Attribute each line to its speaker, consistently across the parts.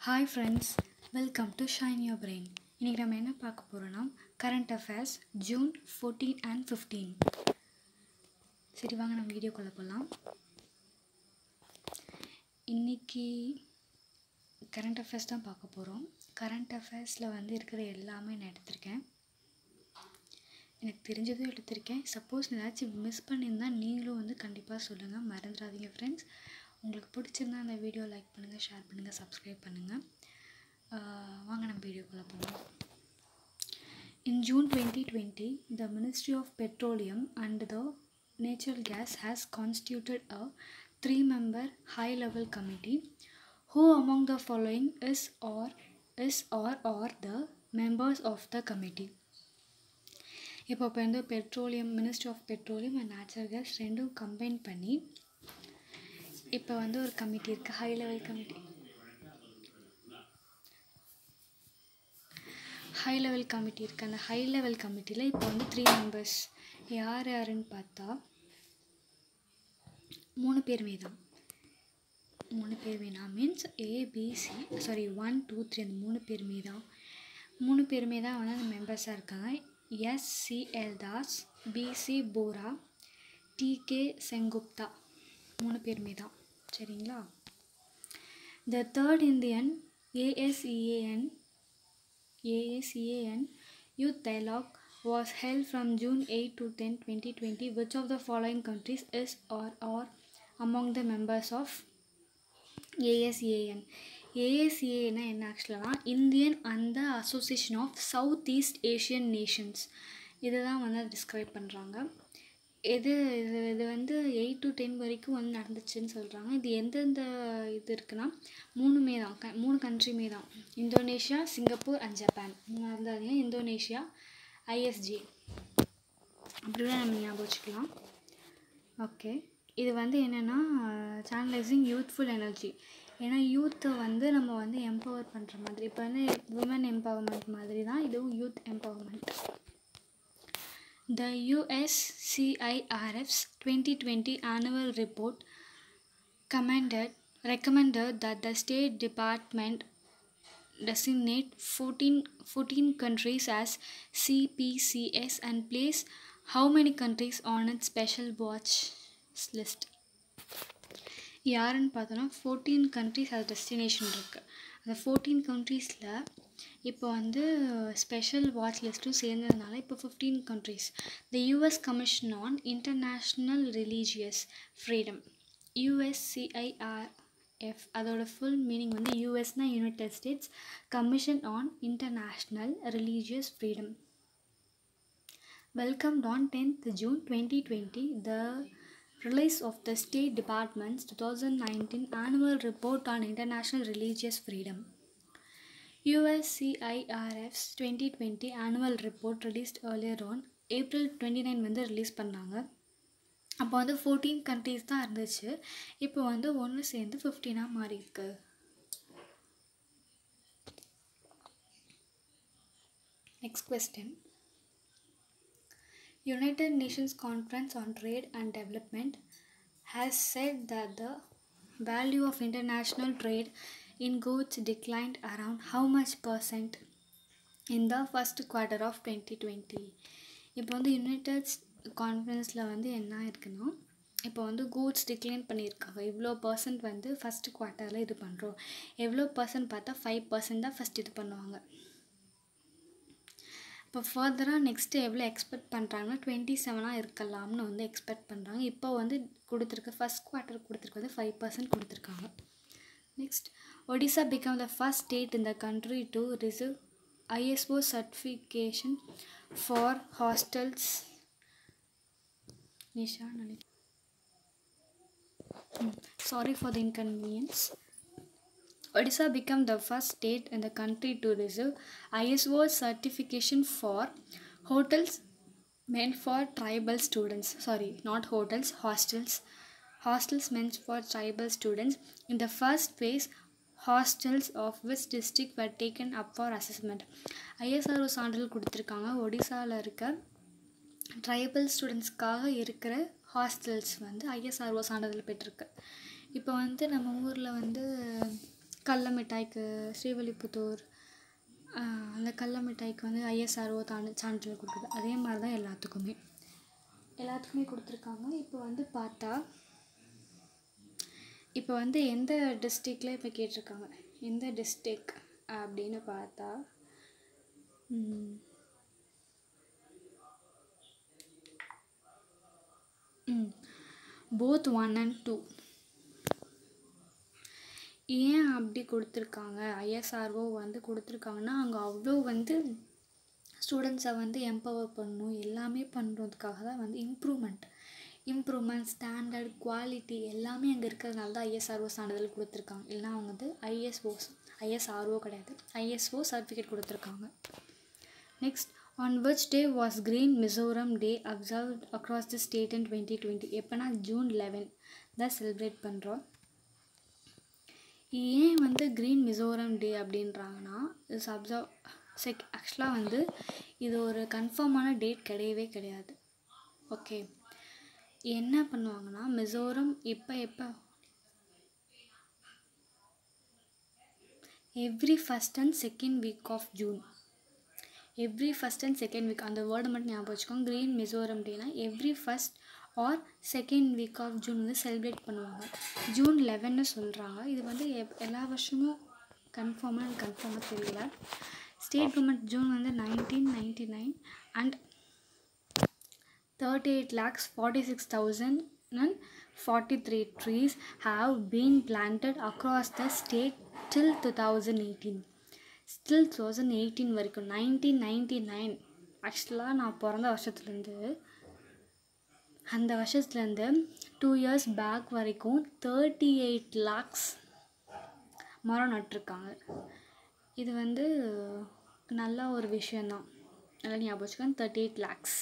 Speaker 1: Hi friends welcome to shine your brain இன்றைக்கி நம்ம என்ன பார்க்க போகிறோன்னா current affairs June fourteen and fifteen சரி வாங்க நம்ம வீடியோக்குள்ளே போகலாம் இன்றைக்கி கரண்ட் அஃபேர்ஸ் தான் பார்க்க போகிறோம் கரண்ட் அஃபேர்ஸில் வந்து இருக்கிற எல்லாமே நான் எடுத்திருக்கேன் எனக்கு தெரிஞ்சதும் எடுத்திருக்கேன் சப்போஸ் ஏதாச்சும் மிஸ் பண்ணியிருந்தால் நீங்களும் வந்து கண்டிப்பாக சொல்லுங்கள் மறந்துடாதீங்க ஃப்ரெண்ட்ஸ் உங்களுக்கு பிடிச்சிருந்தா அந்த வீடியோ லைக் பண்ணுங்கள் ஷேர் பண்ணுங்கள் சப்ஸ்கிரைப் பண்ணுங்கள் வாங்க நம்ம வீடியோக்குள்ளே போகலாம் In June 2020, the Ministry of Petroleum and the Natural Gas has constituted a three-member high-level committee. Who among the following is or is or are the members of the committee? இப்போ இப்போ வந்து petroleum ministry of petroleum and natural gas ரெண்டும் combine பண்ணி இப்போ வந்து ஒரு committee இருக்குது high level committee high level committee இருக்குது அந்த ஹை லெவல் கமிட்டியில் இப்போ வந்து த்ரீ மெம்பர்ஸ் யார் யாருன்னு பார்த்தா மூணு பேருமே தான் மூணு பேருமே தான் means ABC sorry one two three அந்த மூணு பேருமே தான் மூணு பேருமே தான் வந்து அந்த மெம்பர்ஸாக இருக்காங்க SCL Das PC Bora DK Sengupta மூணு பேருமே தான் சரிங்களா the third Indian ASEAN ASEAN Youth Dialogue was held from June 8 to 10, 2020. Which of the following countries is or are among the members of ASEAN? ASEAN என்ன ஆக்சுவலாக இந்தியன் அந்த association of south east Asian nations இதை தான் வந்து describe பண்ணுறாங்க இது இது இது வந்து எயிட் டு டென் வரைக்கும் வந்து நடந்துச்சுன்னு சொல்கிறாங்க இது எந்தெந்த இது இருக்குன்னா மூணுமே தான் க மூணு கண்ட்ரிமே தான் இந்தோனேஷியா சிங்கப்பூர் அண்ட் ஜப்பான் மறந்தாதீங்க இந்தோனேஷியா ஐஎஸ்ஜி அப்படிலாம் நம்ம ஞாபகம் வச்சுக்கலாம் ஓகே இது வந்து என்னென்னா சேனலைசிங் யூத்ஃபுல் எனர்ஜி ஏன்னா யூத்தை வந்து நம்ம வந்து எம்பவர் பண்ணுற மாதிரி இப்போ வந்து உமன் எம்பவர்மெண்ட் மாதிரி தான் இதுவும் youth empowerment The USCIRF's 2020 annual report commended, recommended that the State Department designate 14, 14 countries as CPCS and place how many countries on its special watch list. யாருன்னு பார்த்தோன்னா ஃபோர்டீன் கண்ட்ரிஸ் அது டெஸ்டினேஷன் இருக்குது அந்த fourteen கண்ட்ரீஸில் இப்போ வந்து ஸ்பெஷல் வாட்ச் லிஸ்ட்டும் சேர்ந்ததுனால இப்போ fifteen countries the US commission on international religious freedom USCIRF அதோட ஃபுல் மீனிங் வந்து யூஎஸ்னா united states commission on international religious freedom welcomed on 10th June 2020 the release of the State Department's 2019 annual report on international religious freedom. USCIRF's 2020 annual report released earlier on April twenty nine வந்து release பண்ணாங்க அப்போ வந்து fourteen countries தான் இருந்துச்சு இப்போ வந்து ஒன்று சேர்ந்து ஃபிஃப்டீனாக மாறி இருக்கு next question United Nations Conference on Trade and Development has said that the value of international trade in goods declined around how much percent in the first quarter of 2020 இப்போ வந்து யுனைடெட் கான்ஃபரன்ஸில் வந்து என்ன இருக்குன்னா இப்போ வந்து கூட்ஸ் டிக்ளைன் பண்ணியிருக்காங்க இவ்வளோ percent வந்து ஃபஸ்ட் குவார்ட்டரில் இது பண்ணுறோம் எவ்வளோ பர்சன்ட் பார்த்தா ஃபைவ் பர்சன்ட் தான் ஃபஸ்ட் இது பண்ணுவாங்க இப்போ ஃபர்தராக நெக்ஸ்ட்டு எவ்வளோ எக்ஸ்பெக்ட் பண்ணுறாங்கன்னா டுவெண்ட்டி செவனாக இருக்கலாம்னு வந்து எக்ஸ்பெக்ட் பண்ணுறாங்க இப்போ வந்து கொடுத்துருக்க ஃபஸ்ட் குவார்ட்டர் கொடுத்துருக்கு வந்து ஃபைவ் பர்சன்ட் கொடுத்துருக்காங்க next Odisha become the first state in the country to receive ISO certification for hostels நிஷா நினை sorry for the inconvenience Odisha became the first state in the country to receive ISO certification for hotels meant for tribal students. Sorry, not hotels, hostels. Hostels meant for tribal students. In the first phase, hostels of which district were taken up for assessment. ISRO சான்றிதழ் கொடுத்துருக்காங்க ஒடிசாவில் இருக்க tribal ஸ்டூடெண்ட்ஸ்க்காக இருக்கிற hostels வந்து ISRO சான்றிதழ் பெற்றிருக்கு இப்போ வந்து நம்ம ஊரில் வந்து கடல மிட்டாய்க்கு ஸ்ரீவில்லிபுத்தூர் ஆஹ் அந்த கடல மிட்டாய்க்கு வந்து ஐஎஸ்ஆர்ஓ தாண்டு சான்றிதழ் கொடுக்குது அதே மாதிரி தான் எல்லாத்துக்குமே எல்லாத்துக்குமே கொடுத்துருக்காங்க இப்போ வந்து பார்த்தா இப்போ வந்து எந்த டிஸ்ட்ரிக்டில் இப்போ கேட்டிருக்காங்க எந்த டிஸ்ட்ரிக் அப்படின்னு பார்த்தா ம், ம் போத் ஒன் அண்ட் டூ ஏன் அப்படி கொடுத்துருக்காங்க ஐஎஸ்ஆர்ஓ வந்து கொடுத்துருக்காங்கன்னா அங்கே அவ்வளோ வந்து ஸ்டூடெண்ட்ஸை வந்து எம்பவர் பண்ணணும் எல்லாமே பண்ணுறதுக்காக தான் வந்து இம்ப்ரூவ்மெண்ட் இம்ப்ரூவ்மெண்ட் ஸ்டாண்டர்ட் குவாலிட்டி எல்லாமே அங்கே இருக்கிறதுனால தான் ஐஎஸ்ஆர்ஓ சான்றிதழ் கொடுத்துருக்காங்க இல்லைனா அவங்க வந்து ஐஎஸ்ஓஸ் ஐஎஸ்ஆர்ஓ கிடையாது ஐஎஸ்ஓ சர்டிஃபிகேட் கொடுத்துருக்காங்க next on which day was green Mizoram day observed across the state in twenty twenty எப்போனா ஜூன் லெவன் தான் செலிப்ரேட் பண்ணுறோம் ஏன் வந்து க்ரீன் மிசோரம் டே அப்படின்றாங்கன்னா இஸ் அப்சர்வ் செக் ஆக்சுவலாக வந்து இது ஒரு கன்ஃபார்மான டேட் கிடையவே கிடையாது ஓகே என்ன பண்ணுவாங்கன்னா மிசோரம் இப்போ எப்போ every first and second week of June every first and second week அந்த வேர்டை மட்டும் ஞாபகம் வச்சுக்கோங்க க்ரீன் மிசோரம் டேனா every first or second week of June வந்து செலிப்ரேட் பண்ணுவாங்க ஜூன் லெவன்னு சொல்கிறாங்க இது வந்து எப் எல்லா வருஷமும் கன்ஃபார்மாக எனக்கு கன்ஃபார்மாக தெரியல ஸ்டேட் கவர்மெண்ட் ஜூன் வந்து nineteen ninety nine and thirty eight lakhs forty six thousand and forty three trees have been planted across the state till two thousand eighteen still two thousand eighteen வரைக்கும் நைன்டீன் நைன்டி நைன் ஆக்சுவலாக நான் பிறந்த வருஷத்துலேருந்து அந்த வருஷத்துலேருந்து two years back வரைக்கும் thirty eight lakhs மரம் நட்டிருக்காங்க இது வந்து நல்ல ஒரு விஷயந்தான் நல்லா ஞாபகம் வச்சுக்கோங்க thirty eight lakhs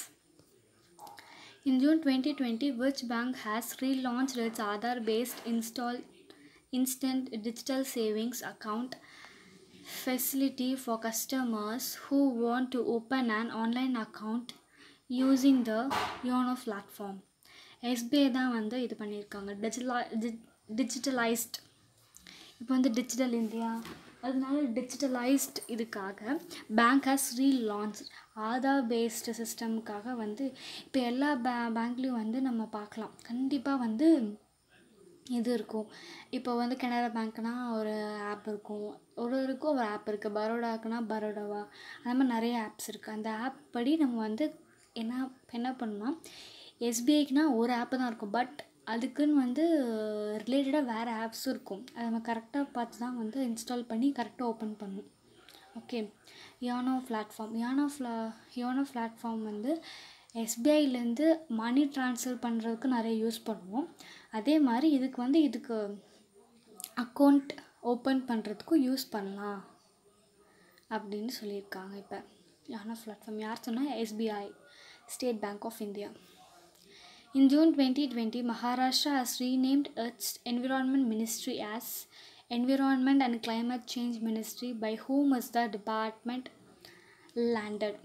Speaker 1: In June 2020, which bank has relaunched its Aadhaar based install instant digital savings account facility for customers who want to open an online account using the YONO platform? SBI தான் வந்து இது பண்ணியிருக்காங்க டிஜிட்டலா digitalised இப்போ வந்து digital India அதனால digitalised இதுக்காக bank has relaunch Aadhaar based சிஸ்டமுக்காக வந்து இப்போ எல்லா பே பேங்க்லேயும் வந்து நம்ம பார்க்கலாம் கண்டிப்பாக வந்து இது இருக்கும் இப்போ வந்து கனரா பேங்க்னா ஒரு ஆப் இருக்கும் ஒரு ஒருக்கும் ஒரு ஆப் இருக்குது பரோடாக்குனா பரோடாவா அந்த மாதிரி நிறைய ஆப்ஸ் இருக்குது அந்த ஆப் படி நம்ம வந்து என்ன என்ன பண்ணணும் எஸ்பிஐக்குனா ஒரு ஆப்பு தான் இருக்கும் பட் அதுக்குன்னு வந்து ரிலேட்டடாக வேறு ஆப்ஸும் இருக்கும் அதை நம்ம கரெக்டாக பார்த்து தான் வந்து இன்ஸ்டால் பண்ணி கரெக்டாக ஓப்பன் பண்ணணும் ஓகே யானோ பிளாட்ஃபார்ம் யானோ ஃப்ளா யோனோ பிளாட்ஃபார்ம் வந்து எஸ்பிஐலேருந்து மணி ட்ரான்ஸ்ஃபர் பண்ணுறதுக்கு நிறைய யூஸ் பண்ணுவோம் அதே மாதிரி இதுக்கு வந்து இதுக்கு அக்கௌண்ட் ஓப்பன் பண்ணுறதுக்கும் யூஸ் பண்ணலாம் அப்படின்னு சொல்லியிருக்காங்க இப்போ யானோ பிளாட்ஃபார்ம் யார் சொன்னால் SBI State Bank of India In June 2020, Maharashtra has renamed its Environment Ministry as Environment and Climate Change Ministry, by whom is the department landed.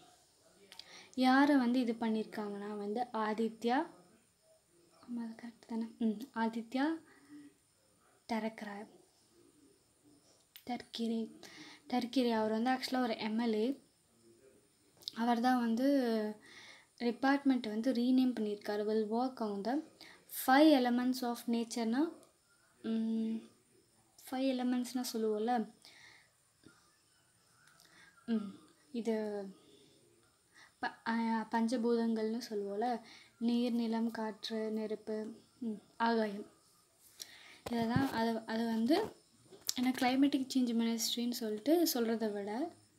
Speaker 1: யாரை வந்து இது பண்ணியிருக்காங்கன்னா வந்து ஆதித்யா ஆமாம் அது கரெக்ட் தானே ம் ஆதித்யா டரக்கரா டர்கிரே டர்கிரே அவர் வந்து ஆக்சுவலாக ஒரு எம்எல்ஏ அவர் தான் வந்து டிபார்ட்மெண்ட் வந்து ரீநேம் பண்ணியிருக்காரு will work on the five elements of நேச்சர்னா ஃபைவ் எலமெண்ட்ஸ்னால் சொல்லுவோம்ல ம் இது ப அஹ் பஞ்சபூதங்கள்னு சொல்லுவோம்ல நீர் நிலம் காற்று நெருப்பு ம், ஆகாயம் இதெல்லாம் அது அது வந்து ஏன்னா கிளைமேட்டிக் சேஞ்ச் மினிஸ்ட்ரின்னு சொல்லிட்டு சொல்கிறத விட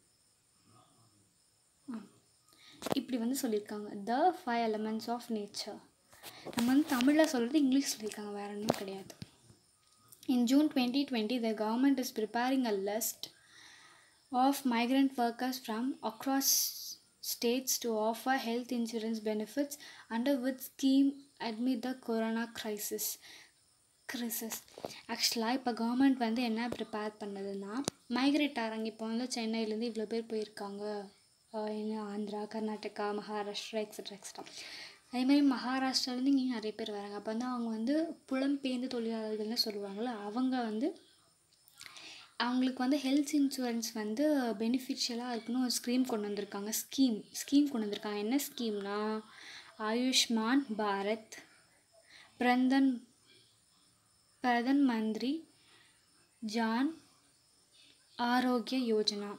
Speaker 1: இப்படி வந்து சொல்லியிருக்காங்க the five elements of nature நம்ம வந்து தமிழில் சொல்கிறது இங்கிலீஷ் சொல்லியிருக்காங்க வேற ஒன்றும் கிடையாது in June twenty twenty the government is preparing a list of migrant workers from across states to offer health insurance benefits under with scheme admit the corona crisis crisis ஆக்சுவலாக இப்போ கவர்மெண்ட் வந்து என்ன prepare பண்ணதுன்னா migrate ஆகிறாங்க இப்போ வந்து சென்னையிலேருந்து இவ்வளோ பேர் போயிருக்காங்க ஆஹ் என்ன ஆந்திரா கர்நாடகா மகாராஷ்டிரா எக்ஸட்ரா எக்ஸட்ரா அதே மாதிரி மகாராஷ்டிராலேருந்து இங்கேயும் நிறைய பேர் வராங்க அப்போ வந்து அவங்க வந்து புலம்பெயர்ந்த தொழிலாளர்கள்னு சொல்லுவாங்கள்ல அவங்க வந்து அவங்களுக்கு வந்து ஹெல்த் இன்சூரன்ஸ் வந்து பெனிஃபிஷியலாக இருக்குன்னு ஒரு ஸ்கீம் கொண்டு வந்திருக்காங்க ஸ்கீம் ஸ்கீம் கொண்டு வந்திருக்காங்க என்ன ஸ்கீம்னா ஆயுஷ்மான் பாரத் பிரந்தன் பிரதன் மந்திரி ஜான் ஆரோக்கிய யோஜனா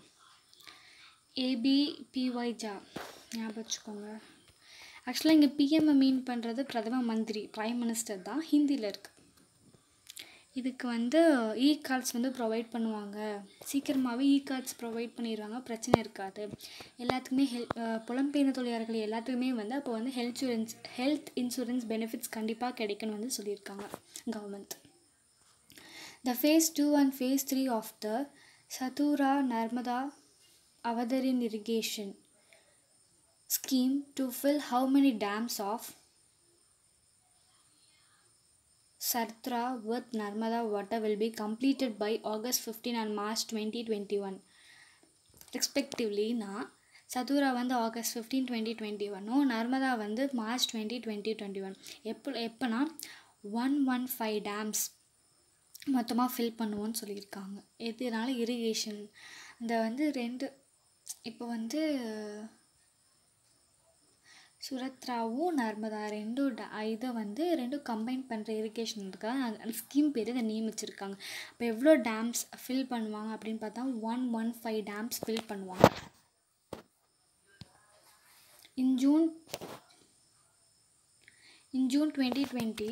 Speaker 1: ஏபிபிஒய் ஜா ஞாபகம் வச்சுக்கோங்க ஆக்சுவலாக இங்கே பிஎம்ஐ மீன் பண்ணுறது பிரதம மந்திரி ப்ரைம் மினிஸ்டர் தான் ஹிந்தியில் இருக்குது இதுக்கு வந்து இ கார்ட்ஸ் வந்து ப்ரொவைட் பண்ணுவாங்க சீக்கிரமாகவே இ கார்ட்ஸ் ப்ரொவைட் பண்ணிடுவாங்க பிரச்சனை இருக்காது எல்லாத்துக்குமே ஹெல் புலம்பெயர்ந்த தொழிலாளர்கள் எல்லாத்துக்குமே வந்து அப்போ வந்து health insurance health insurance benefits கண்டிப்பாக கிடைக்குன்னு வந்து சொல்லியிருக்காங்க government the phase two and phase three of the சதுரா Narmada Avataran irrigation scheme to fill how many dams of Sartra with Narmada water will be completed by August 15 and March 2021 respectively நான் சதுரா வந்து August fifteen twenty twenty ஒன்னும் நர்மதா வந்து March twenty twenty twenty one எப்போ எப்போனா one one five டேம்ஸ் மொத்தமாக fill பண்ணுவோன்னு சொல்லியிருக்காங்க எதுனால irrigation இந்த வந்து ரெண்டு இப்போ வந்து சுரத்ராவும் நர்மதா ரெண்டும் ட இதை வந்து ரெண்டும் கம்பைன் பண்ணுற இரிகேஷன் இருக்காங்க அந்த ஸ்கீம் பேர் இதை நியமிச்சிருக்காங்க இப்போ எவ்வளோ டேம்ஸ் ஃபில் பண்ணுவாங்க அப்படின்னு பார்த்தா one one five dams fill பண்ணுவாங்க in June in June twenty twenty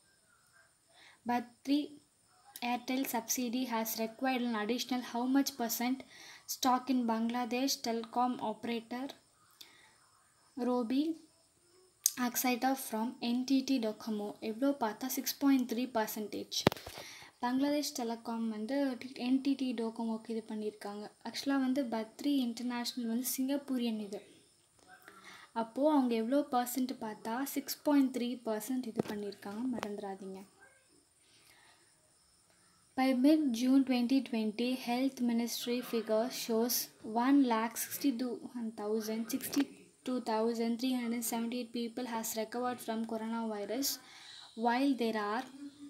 Speaker 1: பத்ரி Airtel subsidy has required an additional how much percent stock in Bangladesh telecom operator Robi Axita from NTT Docomo எவ்வளோ பார்த்தா six point three percentage Bangladesh telecom வந்து NTT டோகோமோக்கு இது பண்ணியிருக்காங்க ஆக்சுவலாக வந்து Badri international வந்து சிங்கப்பூரியன் இது அப்போது அவங்க எவ்வளோ பர்சன்ட் பார்த்தா சிக்ஸ் பாயிண்ட் த்ரீ பர்சன்ட் இது பண்ணியிருக்காங்க மறந்துடாதீங்க By mid June 2020, Health Ministry figure shows 1,62,378 people has recovered from coronavirus, while there are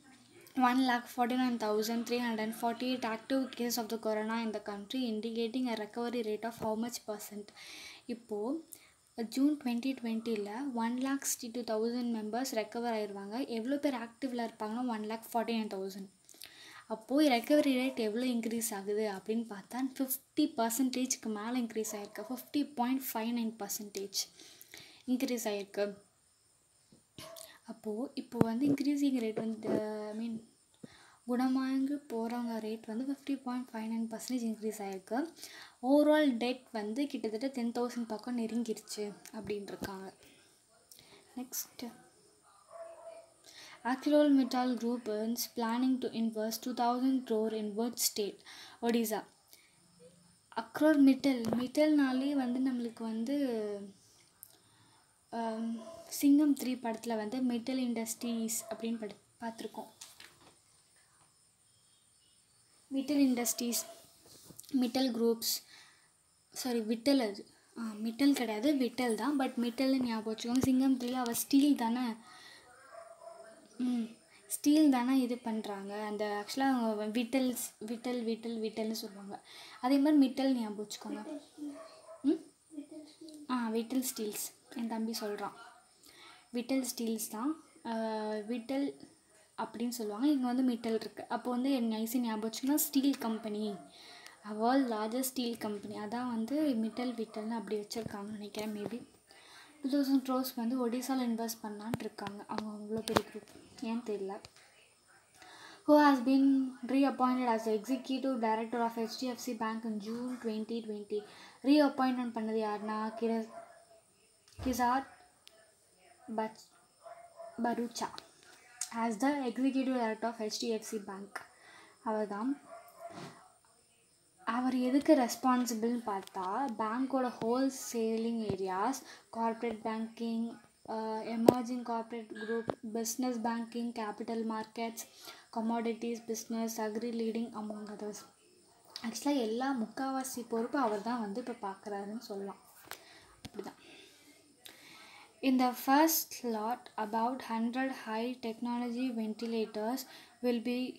Speaker 1: 1,49,348 active cases of the corona in the country, indicating a recovery rate of how much percent? இப்போது June twenty டுவெண்ட்டியில் one lakh sixty two thousand members recover ஆயிடுவாங்க எவ்வளோ பேர் ஆக்டிவில் இருப்பாங்கன்னா one lakh forty nine thousand அப்போது recovery rate எவ்வளோ increase ஆகுது அப்படின்னு பார்த்தா ஃபிஃப்டி பர்சன்டேஜ்க்கு மேலே இன்க்ரீஸ் ஆகிருக்கு fifty point five nine percentage increase ஆகிருக்கு அப்போது இப்போ வந்து இன்க்ரீஸிங் ரேட் வந்து ஐ மீன் குணமாகி போகிறவங்க ரேட் வந்து fifty point five nine percentage increase ஆகிருக்கு ஓவரால் டெட் வந்து கிட்டத்தட்ட டென் தௌசண்ட் பக்கம் நெருங்கிருச்சு அப்படின்னு இருக்காங்க next Akilol Metal Group is planning to invest 2000 crore in which state? Odisha. அக்ரோர் மிட்டல் மிட்டல்னாலே வந்து நம்மளுக்கு வந்து சிங்கம் த்ரீ படத்தில் வந்து மிட்டல் இண்டஸ்ட்ரீஸ் அப்படின்னு படி பார்த்துருக்கோம் Mittal industries Mittal groups sorry விட்டல் அது ஆ மிட்டல் கிடையாது விட்டல் தான் பட் மிட்டல்னு ஞாபகம் வச்சுக்கோங்க சிங்கம் த்ரீல அவள் ஸ்டீல் தானே ம் ஸ்டீல் தானே இது பண்ணுறாங்க அந்த ஆக்சுவலாக அவங்க விட்டல்ஸ் விட்டல் விட்டல் விட்டல்னு சொல்லுவாங்க அதே மாதிரி மிட்டல் ஞாபகம் வச்சுக்கோங்க ம் ஆ விட்டல் ஸ்டீல்ஸ் என் தம்பி சொல்கிறான் விட்டல் ஸ்டீல்ஸ் தான் விட்டல் அப்படின்னு சொல்லுவாங்க இங்கே வந்து மிட்டல் இருக்குது அப்போ வந்து என் ஐசி ஞாபகம் வச்சுக்கோங்க steel company world largest steel company அதான் வந்து மிட்டல் விட்டல்னு அப்படி வச்சுருக்காங்கன்னு நினைக்கிறேன் மேபி டூ தௌசண்ட் க்ரோஸ் வந்து ஒடிசாவில் இன்வெஸ்ட் பண்ணலான்ட்டு இருக்காங்க அவங்க அவ்வளோ பெரிய குரூப் ஏன்னு தெரியல who has been reappointed as the executive director of HDFC Bank in June 2020 reappointment பண்ணது யாருன்னா கிர கிசார் பச் பரூச்சா as the executive director of HDFC Bank அவர் தான் அவர் எதுக்கு ரெஸ்பான்சிபிள்னு பார்த்தா பேங்க்கோட whole selling areas corporate banking emerging corporate group business banking capital markets commodities business agri leading among others ஆக்சுவலாக எல்லா முக்கால்வாசி பொறுப்பு அவர் தான் வந்து இப்போ பார்க்குறாருன்னு சொல்லலாம் அப்படிதான் In the first lot, about 100 high technology ventilators will be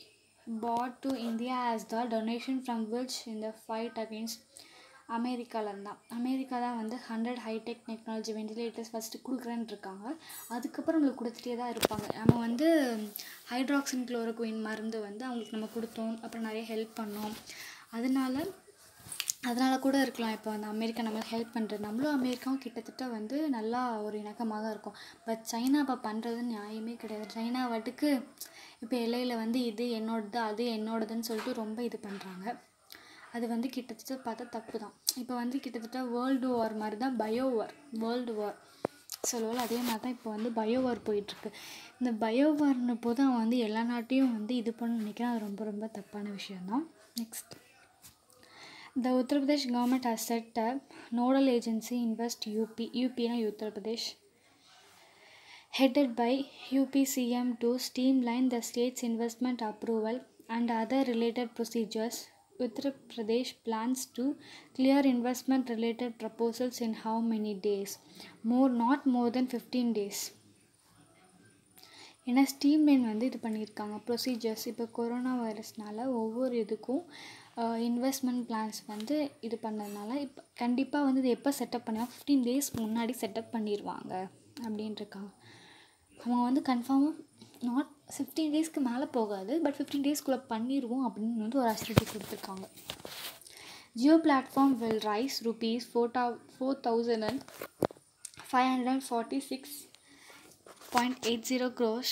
Speaker 1: brought to India as the donation from which in the fight against அமெரிக்காவில் தான் அமெரிக்கா தான் வந்து hundred high tech technology ventilators first கொடுக்குறேன்னு இருக்காங்க அதுக்கப்புறம் நம்மளுக்கு கொடுத்துட்டே தான் இருப்பாங்க நம்ம வந்து ஹைட்ராக்சின் குளோரோகுயின் மருந்து வந்து அவங்களுக்கு நம்ம கொடுத்தோம் அப்புறம் நிறைய ஹெல்ப் பண்ணோம் அதனால அதனால கூட இருக்கலாம் இப்போ வந்து அமெரிக்கா நம்மளுக்கு ஹெல்ப் பண்ணுறது நம்மளும் அமெரிக்காவும் கிட்டத்தட்ட வந்து நல்லா ஒரு இணக்கமாக தான் இருக்கும் பட் சைனா இப்போ பண்ணுறது நியாயமே கிடையாது சைனா வாட்டுக்கு இப்போ எல்லையில் வந்து இது என்னோடது அது என்னோடதுன்னு சொல்லிட்டு ரொம்ப இது பண்ணுறாங்க அது வந்து கிட்டத்தட்ட பார்த்தா தப்பு தான் இப்போ வந்து கிட்டத்தட்ட வேர்ல்டு வார் மாதிரி தான் பயோ வார் வேர்ல்டு வார் சொல்லுவோம்ல அதே மாதிரி தான் இப்போ வந்து பயோ வார் போயிட்டுருக்கு இந்த பயோ வார்னு போது அவன் வந்து எல்லா நாட்டையும் வந்து இது பண்ண நினைக்கிறான் அது ரொம்ப ரொம்ப தப்பான விஷயந்தான் next The Uttar Pradesh government has set up nodal agency Invest UP, UP na Uttar Pradesh, headed by UP CM to streamline the state's investment approval and other related procedures. Uttar Pradesh plans to clear investment related proposals in how many days? More, not more than 15 days. ஏன்னா ஸ்டீம்லைன் வந்து இது பண்ணியிருக்காங்க procedures இப்போ corona வைரஸ்னால ஒவ்வொரு இதுக்கும் investment plans வந்து இது பண்ணதுனால இப்போ கண்டிப்பாக வந்து இது எப்போ செட்டப் பண்ணுவாங்க ஃபிஃப்டீன் டேஸ் முன்னாடி செட்டப் பண்ணிடுவாங்க அப்படின்ட்டுருக்காங்க அவங்க வந்து கன்ஃபார்மாக நாட் ஃபிஃப்டீன் டேஸ்க்கு மேலே போகாது பட் ஃபிஃப்டீன் டேஸ்க்குள்ளே பண்ணிடுவோம் அப்படின்னு வந்து ஒரு அசிலிட்டி கொடுத்துருக்காங்க Jio platform will raise rupees four டா four thousand and five hundred and forty six point eight zero crores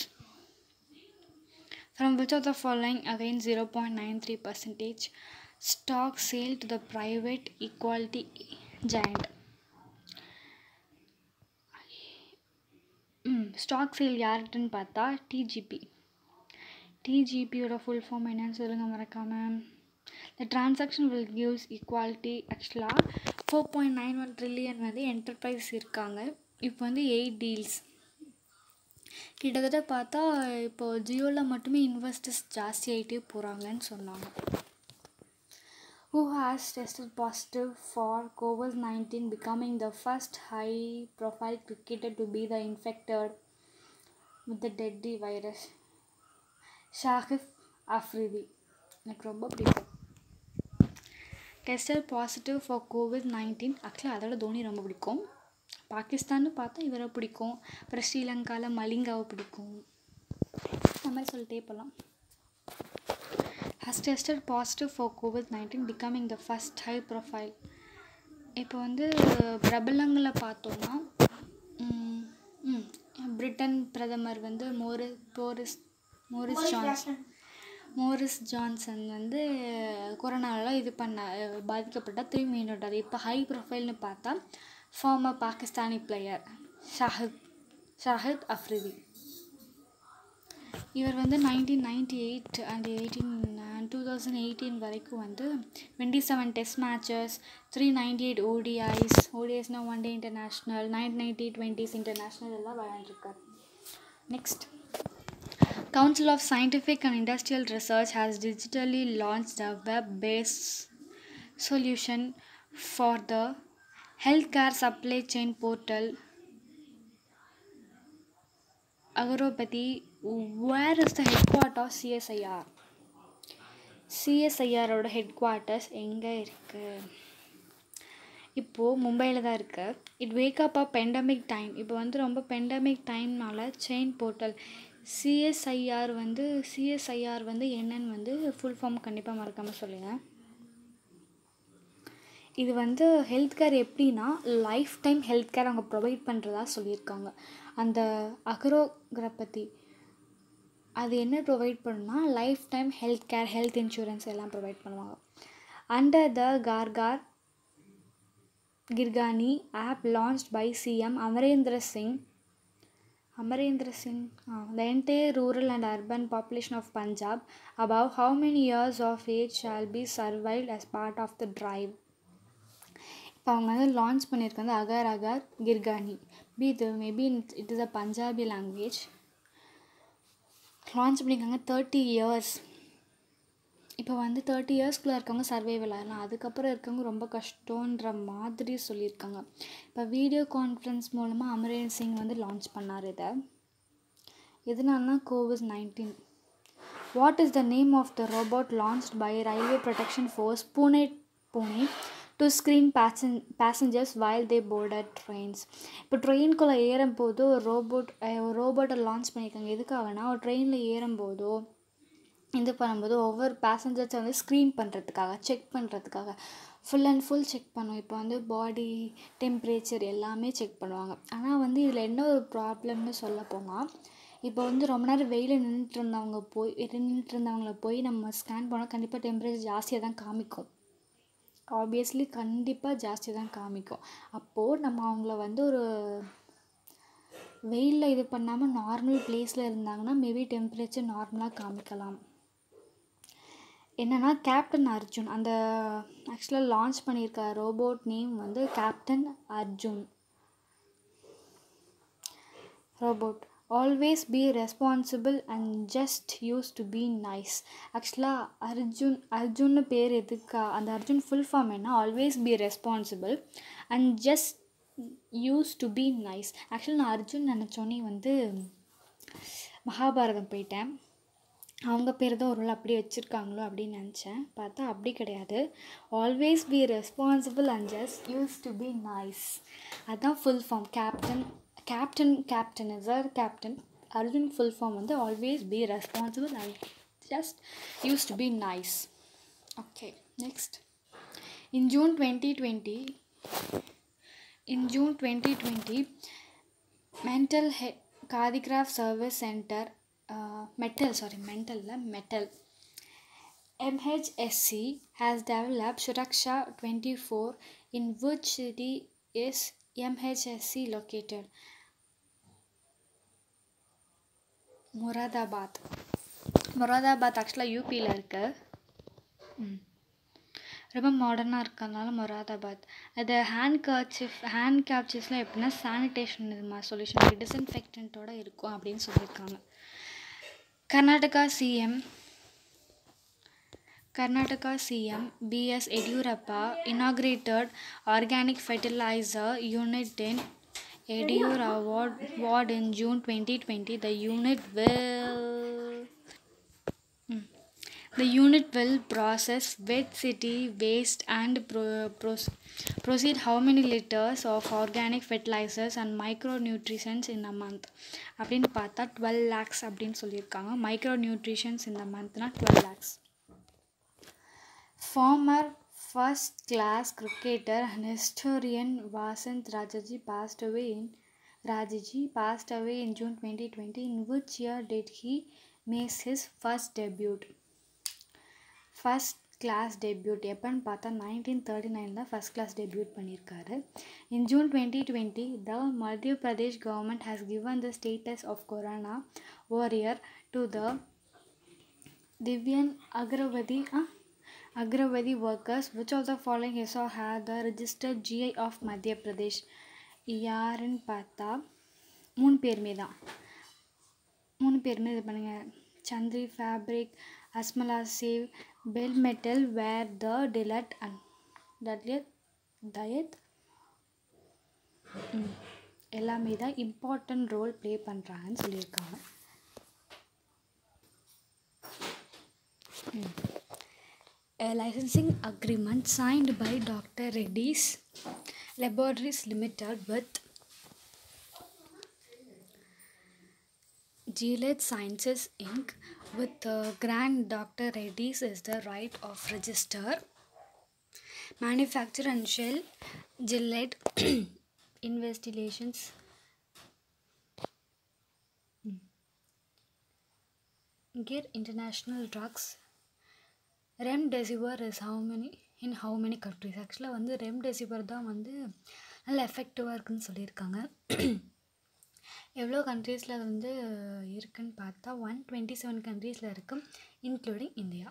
Speaker 1: from which of the following again 0.93 percentage stock sale to the private equality giant stock sale யார்கிட்டன்னு பார்த்தா DGP டிஜிபியோட full form என்னன்னு சொல்லுங்கள் மறக்காமல் the transaction will gives equality ஆக்சுவலாக four point nine one trillion வந்து enterprise இருக்காங்க இப்போ வந்து எயிட் டீல்ஸ் கிட்டத்தட்ட பார்த்தா இப்போது ஜியோவில் மட்டுமே இன்வெஸ்டர்ஸ் ஜாஸ்தி ஆகிட்டே போகிறாங்கன்னு சொன்னாங்க who has tested positive for COVID-19 becoming the first high profile cricketer to be the infected with the deadly virus Sahib Afridi எனக்கு ரொம்ப பிடிக்கும் tested positive for covid nineteen ஆக்சுவலாக அதோட தோனி ரொம்ப பிடிக்கும் பாகிஸ்தான்னு பார்த்தா இவரை பிடிக்கும் அப்புறம் ஸ்ரீலங்காவில் மலிங்காவை பிடிக்கும் அந்த மாதிரி சொல்லிட்டே போகலாம் has tested positive for COVID-19 becoming the first high profile இப்போ வந்து பிரபலங்களை பார்த்தோன்னா ம், ம், பிரிட்டன் பிரதமர் வந்து மோரி Boris Morris Johnson Morris Johnson வந்து கொரோனாவில் இது பண்ண பாதிக்கப்பட்ட திரும்பி மீண்டுட்டார் இப்போ ஹை ப்ரொஃபைல்னு பார்த்தா ஃபார்மர் பாகிஸ்தானி பிளேயர் ஷாஹித் ஷாஹித் அஃப்ரிதி இவர் வந்து nineteen ninety eight and eighteen two thousand eighteen வரைக்கும் வந்து twenty seven test matches three ninety eight ODIs ஓடிஐஸ்னால் one day international nine ninety twenties international எல்லாம் விளையாண்டுருக்கார் next Council of Scientific and Industrial Research has digitally launched a web-based solution for the healthcare supply chain portal Agropathy. Where is the headquarters of CSIR? சிஎஸ்ஐஆரோட head quarters எங்கே இருக்குது இப்போது மும்பையில் தான் இருக்குது it wake up a pandemic time இப்போ வந்து ரொம்ப பெண்டமிக் டைம்னால செயின் போர்ட்டல் சிஎஸ்ஐஆர் வந்து சிஎஸ்ஐஆர் வந்து என்னன்னு வந்து ஃபுல் ஃபார்ம் கண்டிப்பாக மறக்காமல் சொல்லுங்கள் இது வந்து ஹெல்த் கேர் எப்படின்னா லைஃப் டைம் ஹெல்த் கேர் அவங்க ப்ரொவைட் பண்ணுறதா சொல்லியிருக்காங்க அந்த அக்ரோகிரபதி அது என்ன ப்ரொவைட் பண்ணுன்னா life time health care health insurance எல்லாம் ப்ரொவைட் பண்ணுவாங்க அண்டர் த கார்கார் Nigrani app launched by CM Amarinder Singh Amarinder Singh the entire rural and urban population of Punjab above how many years of age shall be survived as part of the drive இப்போ அவங்க வந்து launch பண்ணியிருக்காங்க அகர் அகர் கிர்கானி பி இது maybe it is a Punjabi language launch பண்ணியிருக்காங்க thirty years இப்போ வந்து thirty இயர்ஸ்குள்ளே இருக்கவங்க சர்வைவல் ஆகலாம் அதுக்கப்புறம் இருக்கவங்க ரொம்ப கஷ்டன்ற மாதிரி சொல்லியிருக்காங்க இப்போ வீடியோ கான்ஃபரன்ஸ் மூலமாக அமரேன் சிங் வந்து லான்ச் பண்ணார் இதை எதனாலனா covid nineteen what is the name of the robot launched by railway protection force Pune Pune to screen பேசன் passengers while they board trains இப்போ ட்ரெயின்குள்ளே ஏறும்போது ஒரு ரோபோட் ஒரு ரோபோட்டை லான்ச் பண்ணியிருக்காங்க எதுக்காகனா ஒரு ட்ரெயினில் ஏறும்போதோ இது பண்ணும்போது ஒவ்வொரு பேசஞ்சர்ஸை வந்து ஸ்க்ரீன் பண்ணுறதுக்காக செக் பண்ணுறதுக்காக ஃபுல் அண்ட் ஃபுல் செக் பண்ணும் இப்போ வந்து பாடி டெம்ப்ரேச்சர் எல்லாமே செக் பண்ணுவாங்க ஆனால் வந்து இதில் என்ன ஒரு ப்ராப்ளம்னு சொல்ல போனால் இப்போ வந்து ரொம்ப நேரம் வெயிலில் நின்றுட்டு இருந்தவங்க போய் நின்றுட்டு இருந்தவங்கள போய் நம்ம ஸ்கேன் பண்ணால் கண்டிப்பாக டெம்பரேச்சர் ஜாஸ்தியாக தான் காமிக்கும் ஆப்வியஸ்லி கண்டிப்பாக ஜாஸ்தியாக தான் காமிக்கும் அப்போது நம்ம அவங்கள வந்து ஒரு வெயிலில் இது பண்ணாமல் நார்மல் பிளேஸில் இருந்தாங்கன்னா மேபி டெம்பரேச்சர் நார்மலாக காமிக்கலாம் என்னென்னா கேப்டன் அர்ஜுன் அந்த ஆக்சுவலாக லான்ச் பண்ணியிருக்க ரோபோட் நேம் வந்து captain Arjun robot always be responsible and just use to be nice ஆக்சுவலாக அர்ஜுன் அர்ஜுன்னு பேர் எதுக்கா அந்த அர்ஜுன் ஃபுல் ஃபார்ம் என்ன always be responsible and just use to be nice actually நான் அர்ஜுன் நினச்சோன்னே வந்து மகாபாரதம் போயிட்டேன் அவங்க பேர் தான் ஒரு வேளை அப்படி வச்சுருக்காங்களோ அப்படின்னு நினச்சேன் பார்த்தா அப்படி கிடையாது always be responsible and just use to be nice அதுதான் full form captain captain captain is our captain Arjun full form வந்து always be responsible and just use to be nice okay next in June twenty twenty in June 2020, Mental He- Cardiograph Service Center, uh, Metal, sorry, Mental, la, Metal, MHSC has developed Suraksha 24 in which city is MHSC located? Moradabad Moradabad ஆக்சுவலாக யூபியில் இருக்கு ம் ரொம்ப மாடர்னாக இருக்கறனால மொராதாபாத் அது hand kerchief hand கேப்சர்ஸ்லாம் எப்படின்னா sanitation இது மாதிரி சொல்யூஷன் டிஸ்இன்ஃபெக்டண்ட்டோட இருக்கும் அப்படின்னு சொல்லியிருக்காங்க Karnataka CM Karnataka CM BS Yediyurappa inaugurated organic fertiliser unit in Yediyur award ward in June twenty twenty the unit will The unit will process wet city waste and pro- pro- proceed how many liters of organic fertilizers and micronutrients in a month அப்படின்னு பார்த்தா twelve lakhs அப்படின்னு சொல்லியிருக்காங்க micro nutritions இந்த மந்த்னா டுவெல் லேக்ஸ் former first class cricketer and historian Vasant Rajaji passed away in Rajaji passed away in June twenty twenty in which year did he makes his first debut first class debut எப்போன்னு பார்த்தா நைன்டீன் தேர்ட்டி நைனில் first class debut பண்ணியிருக்காரு in June twenty twenty the Madhya Pradesh government has given the status of corona warrior to the திவ்யன் அக்ரவதி அக்ரவதி workers which of the following has are here the registered GI of Madhya Pradesh யாருன்னு பார்த்தா மூணு பேருமே தான் மூணு பேருமே இது பண்ணுங்கள் சந்திரி ஃபேப்ரிக் அஸ்மலா சேவ் பெல் மெட்டல் வேர் த டிலட் அண்ட் டட்லியத் டயத் எல்லாமே தான் இம்பார்ட்டன்ட் ரோல் ப்ளே பண்ணுறாங்கன்னு சொல்லியிருக்காங்க A licensing agreement signed by Dr. Reddy's Laboratories Limited with Gilead Sciences Inc. with uh, Grand Dr. Reddy's is the right of register, manufacture and shell Gilead investigations. Get international drugs. Remdesivir is how many in how many countries ஆக்சுவலாக வந்து remdesivir தான் வந்து நல்ல எஃபெக்டிவாக இருக்குன்னு சொல்லியிருக்காங்க எவ்வளோ கண்ட்ரீஸில் அது வந்து இருக்குன்னு பார்த்தா ஒன் டுவெண்ட்டி செவன் கண்ட்ரீஸில் இருக்குது including India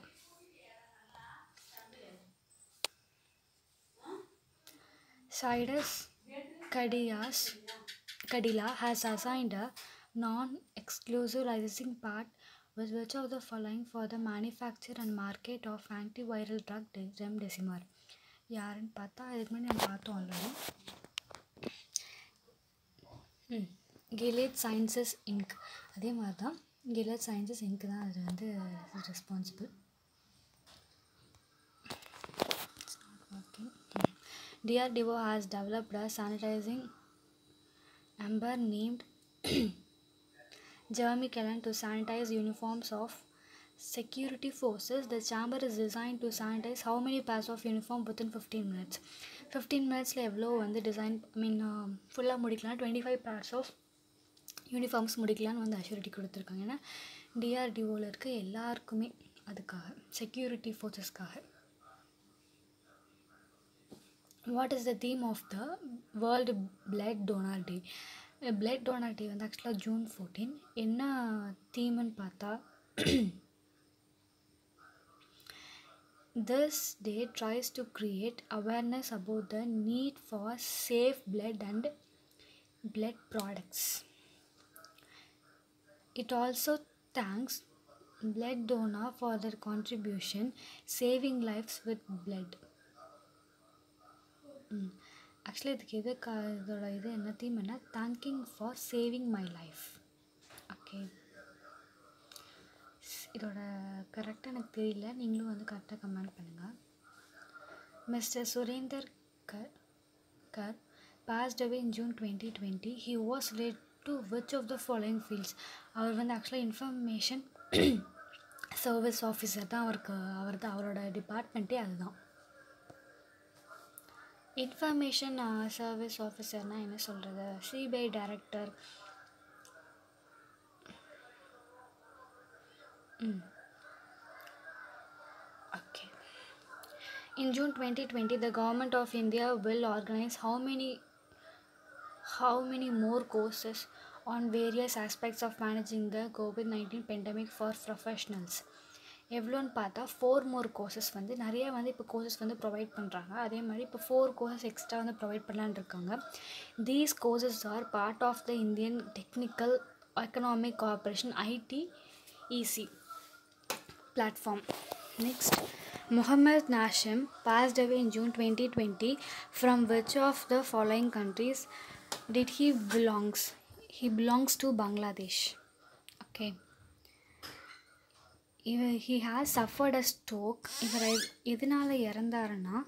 Speaker 1: Cyrus Kadias Kadila has assigned a non-exclusive licensing part with which of the following for the manufacture and market of antiviral drug de- remdesivir யாருன்னு பார்த்தா இதுக்கு முன்னாடி நம்ம பார்த்தோம் ஆல்ரெடி ம் கிலேட் சயின்சஸ் இன்க் அதே மாதிரி தான் கிலட் சயின்சஸ் இங்கு தான் அது வந்து responsible working. DRDO has developed a sanitizing amber named Germiculin to sanitize uniforms of security forces. The chamber is designed to sanitize how many pairs of uniform within 15 minutes. 15 மினிட்ஸில் எவ்வளோ வந்து design ஐ mean ஃபுல்லாக முடிக்கலாம் twenty five pairs of uniforms முடிக்கலான்னு வந்து assurity கொடுத்துருக்காங்க ஏன்னா டிஆர்டிஓவில் இருக்க எல்லாருக்குமே அதுக்காக செக்யூரிட்டி ஃபோர்ஸஸ்க்காக what is the theme of the world blood donor day blood donor day வந்து ஆக்சுவலாக ஜூன் ஃபோர்டீன் என்ன தீம்னு பார்த்தா this day tries to create awareness about the need for safe blood and blood products it also thanks blood donor for their contribution saving lives with blood actually இதுக்கு எது க இதோட இது என்ன தீம் என்ன thanking for saving my life okay இதோட கரெக்டாக எனக்கு தெரியல நீங்களும் வந்து கரெக்டாக கமெண்ட் பண்ணுங்கள் mister Surender Kar Kar passed away in June twenty twenty he was relate to which of the following fields அவர் வந்து ஆக்சுவலாக இன்ஃபர்மேஷன் சர்வீஸ் ஆஃபீஸர் தான் அவருக்கு அவர் தான் அவரோட டிபார்ட்மெண்ட்டே அதுதான் இன்ஃபர்மேஷன் சர்வீஸ் ஆஃபீஸர்னால் என்ன சொல்கிறது CBI director Mm. Okay. In June 2020, the government of India will organize how many how many more courses on various aspects of managing the COVID-19 pandemic for professionals. எவ்வளோன்னு பார்த்தா ஃபோர் மோர் courses வந்து நிறைய வந்து இப்போ courses வந்து provide பண்ணுறாங்க அதே மாதிரி இப்போ ஃபோர் கோர்சஸ் எக்ஸ்ட்ரா வந்து ப்ரொவைட் பண்ணலான்னு இருக்காங்க these courses are part of the Indian technical economic corporation IT EC platform. Next, Mohammed Nashim passed away in June 2020. From which of the following countries did he belongs? He belongs to Bangladesh. Okay. இவர் he has suffered a stroke இவர் எதனால் இறந்தாருன்னா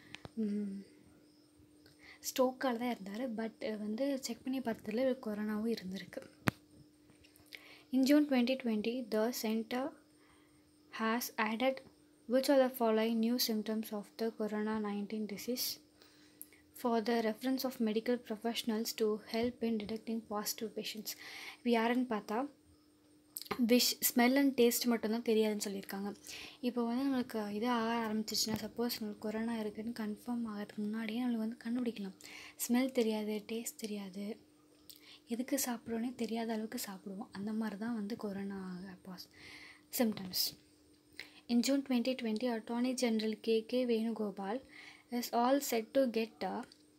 Speaker 1: ஸ்ட்ரோக்கால் தான் இருந்தார் but வந்து check பண்ணி பார்த்ததில் இவர் கொரோனாவும் இருந்திருக்கு in June twenty twenty the centre has added which are the following new symptoms of the corona 19 disease for the reference of medical professionals to help in detecting positive patients யாருன்னு பார்த்தா wish smell and taste மட்டும்தான் தெரியாதுன்னு சொல்லியிருக்காங்க இப்போ வந்து நம்மளுக்கு இது ஆக ஆரம்பிச்சிச்சுன்னா சப்போஸ் நம்மளுக்கு கொரோனா இருக்குதுன்னு கன்ஃபார்ம் ஆகிறதுக்கு முன்னாடியே நம்மளுக்கு வந்து கண்டுபிடிக்கலாம் ஸ்மெல் தெரியாது டேஸ்ட் தெரியாது எதுக்கு சாப்பிட்றோன்னே தெரியாத அளவுக்கு சாப்பிடுவோம் அந்த மாதிரி தான் வந்து கொரோனா பாஸ் symptoms In June 2020, Attorney General K.K. Venugopal is all set to get a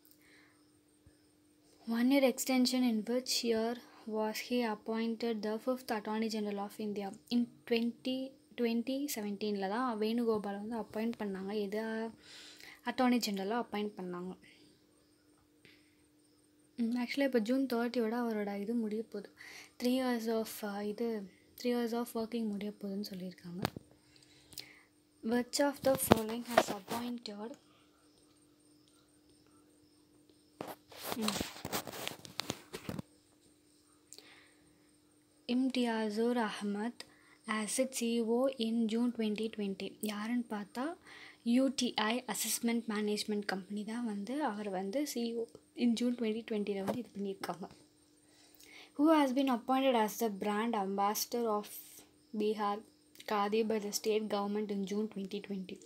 Speaker 1: one year extension in which year was he appointed the fifth Attorney General of India in 20 twenty செவன்டீனில் தான் வேணுகோபால் வந்து appoint பண்ணாங்க எது attorney ஜெனரலாக appoint பண்ணாங்க ஆக்சுவலாக இப்போ June தேர்ட்டியோட அவரோட இது முடிய போகுது த்ரீ இயர்ஸ் ஆஃப் இது த்ரீ இயர்ஸ் ஆஃப் ஒர்க்கிங் முடிய போகுதுன்னு சொல்லியிருக்காங்க Which of the following has appointed Hmm. Imtiazur Ahmed ஆசிட் CEO in June twenty twenty யாருன்னு பார்த்தா யூடிஐ அசஸ்மெண்ட் மேனேஜ்மெண்ட் கம்பெனி தான் வந்து அவர் வந்து சிஓ இன் ஜூன் டுவெண்ட்டி டுவெண்ட்டியில் வந்து இது பண்ணியிருக்காங்க who has been appointed as the brand ambassador of Bihar Khadi by the state government in June twenty twenty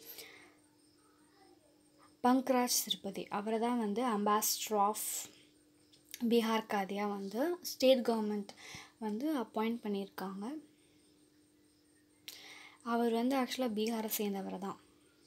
Speaker 1: Pankaj Tripathi அவரை தான் வந்து அம்பாசிடர் ஆஃப் பீகார் காதியாக வந்து ஸ்டேட் கவர்மெண்ட் வந்து அப்பாயிண்ட் பண்ணியிருக்காங்க அவர் வந்து ஆக்சுவலாக பீகாரை சேர்ந்தவர் தான்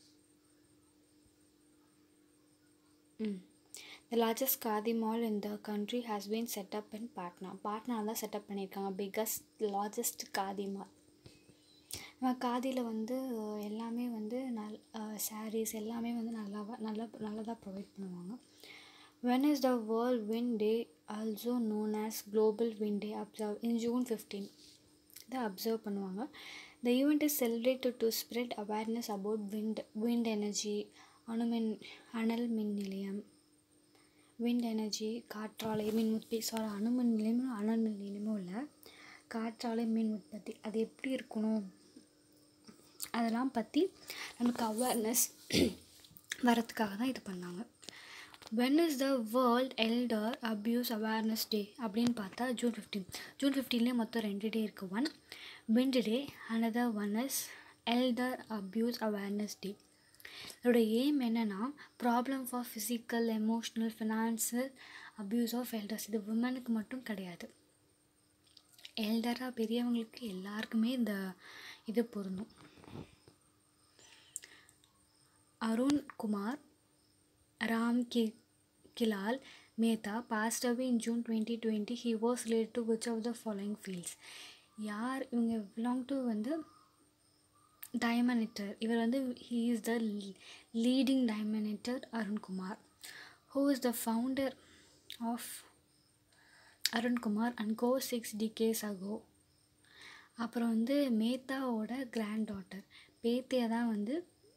Speaker 1: the largest Khadi mall in the country has been set up in Patna Patna தான் செட்டப் பண்ணியிருக்காங்க பிக்கஸ்ட் லார்ஜஸ்ட் காதி மால் காதியில் வந்து எல்லாமே வந்து நல் சாரீஸ் எல்லாமே வந்து நல்லா நல்லா நல்லதாக ப்ரொவைட் பண்ணுவாங்க when is the world wind day also known as global wind day observe in June fifteen இதை அப்சர்வ் பண்ணுவாங்க the event is celebrated to spread awareness about wind wind energy அணுமின் அனல் மின் நிலையம் விண்ட் எனர்ஜி காற்றாலை மின் உற்பத்தி சாரி அணுமின் நிலையமும் அனல் மின் நிலையமும் இல்லை காற்றாலை மின் உற்பத்தி அது எப்படி இருக்கணும் அதெல்லாம் பற்றி நமக்கு அவேர்னஸ் வரத்துக்காக தான் இது பண்ணாங்க when is the world elder abuse awareness day அப்படின்னு பார்த்தா ஜூன் ஃபிஃப்டீன் ஜூன் ஃபிஃப்டீன்லேயே மொத்தம் ரெண்டு டே இருக்குது one wind day another one is elder abuse awareness day இதோட எய்ம் என்னென்னா problem for physical emotional financial abuse of elders இது உமனுக்கு மட்டும் கிடையாது எல்டராக பெரியவங்களுக்கு எல்லாருக்குமே இந்த இது பொருந்தும் அருண் குமார் ராம் கி கிலால் Mehta passed away in June twenty twenty he was relate to which of the following fields யார் இவங்க பிலாங் டு வந்து டைமனிட்டர் இவர் வந்து ஹீ இஸ் த லீடிங் டைமனிட்டர் Arun Kumar who is the founder of Arun Kumar and co six decades ago அப்புறம் வந்து மேத்தாவோட grand daughter பேத்தியை தான் வந்து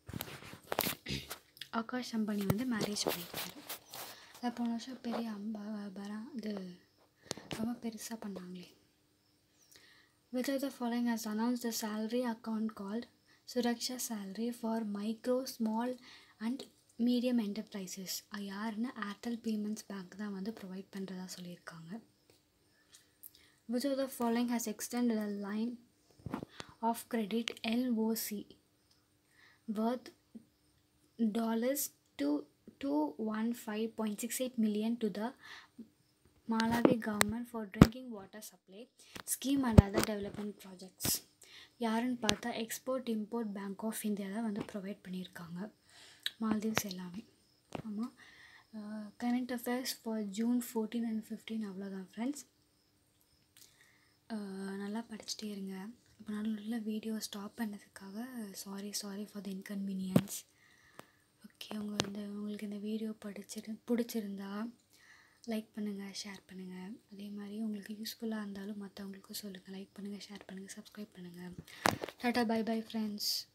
Speaker 1: ஆகாஷ் அம்பானி வந்து மேரேஜ் பண்ணியிருக்காரு அதை போன வருஷம் பெரிய அம்பா பரா இது ரொம்ப பெருசாக பண்ணாங்களே Which of the following has announced the salary account called Suraksha Salary for micro, small and medium enterprises யாருன்னு ஏர்டெல் பேமெண்ட்ஸ் பேங்க் தான் வந்து ப்ரொவைட் பண்ணுறதா சொல்லியிருக்காங்க which of the following has extend the line of credit LOC worth dollars two two one five point six eight million to the Malawi government for drinking water supply scheme and other development projects யாருன்னு பார்த்தா export import bank of India தான் வந்து provide பண்ணியிருக்காங்க Maldives எல்லாமே ஆமாம் current affairs for June fourteen and fifteen அவ்வளோதான் friends நல்லா படிச்சுட்டே இருங்க இப்போ நல்ல வீடியோ ஸ்டாப் பண்ணதுக்காக sorry sorry for the inconvenience okay உங்கள் இந்த உங்களுக்கு இந்த வீடியோ படிச்சிரு பிடிச்சிருந்தா லைக் பண்ணுங்கள் ஷேர் பண்ணுங்கள் அதே மாதிரி உங்களுக்கு யூஸ்ஃபுல்லாக இருந்தாலும் மற்றவங்களுக்கும் சொல்லுங்கள் லைக் பண்ணுங்கள் ஷேர் பண்ணுங்கள் சப்ஸ்கிரைப் பண்ணுங்கள் டாட்டா பை பை ஃப்ரெண்ட்ஸ்